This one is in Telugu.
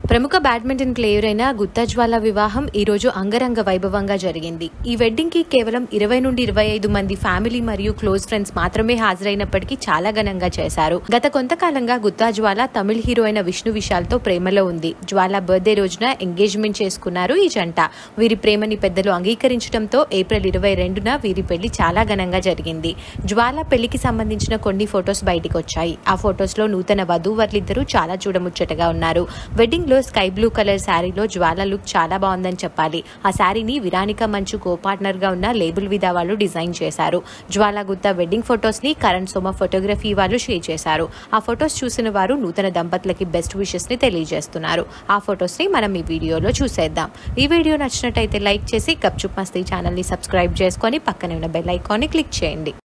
ప్రముఖ బ్యాడ్మింటన్ ప్లేయర్ అయిన గుత్తా జ్వాల వివాహం ఈ రోజు అంగరంగ వైభవంగా జరిగింది ఈ వెడ్డింగ్ కి కేవలం ఇరవై నుండి ఇరవై ఐదు మంది ఫ్యామిలీ మరియు క్లోజ్ ఫ్రెండ్స్ మాత్రమే హాజరైనప్పటికీ చాలా ఘనంగా చేశారు గత కొంతకాలంగా గుత్తా జ్వాల తమిళ హీరో అయిన విష్ణు విశాల్ తో ప్రేమలో ఉంది జ్వాల బర్త్డే రోజున ఎంగేజ్మెంట్ చేసుకున్నారు ఈ జంట వీరి ప్రేమని పెద్దలు అంగీకరించడంతో ఏప్రిల్ ఇరవై రెండున వీరి పెళ్లి చాలా ఘనంగా జరిగింది జ్వాల పెళ్లికి సంబంధించిన కొన్ని ఫొటోస్ బయటికి వచ్చాయి ఆ ఫొటోస్ లో నూతన వధూవరులిద్దరూ చాలా చూడముచ్చటగా ఉన్నారు వెడ్డింగ్ లో స్కై బ్లూ కలర్ శారీలో జ్వాల లుక్ చాలా బాగుందని చెప్పాలి ఆ శారీని విరానిక మంచు కో పార్ట్నర్ గా ఉన్న లేబుల్ విదా వాళ్ళు డిజైన్ చేశారు జ్వాల గుత్తా వెడ్డింగ్ ఫొటోస్ ని కరణ్ సోమ ఫోటోగ్రఫీ వాళ్ళు షేర్ చేశారు ఆ ఫొటోస్ చూసిన వారు నూతన దంపతులకి బెస్ట్ విషెస్ ని తెలియజేస్తున్నారు ఆ ఫొటోస్ ని మనం ఈ వీడియోలో చూసేద్దాం ఈ వీడియో నచ్చినట్టయితే లైక్ చేసి గప్చుప్ మస్తీ ఛానల్ ని సబ్స్క్రైబ్ చేసుకొని పక్కనే ఉన్న బెల్ ఐకాన్ ని క్లిక్ చేయండి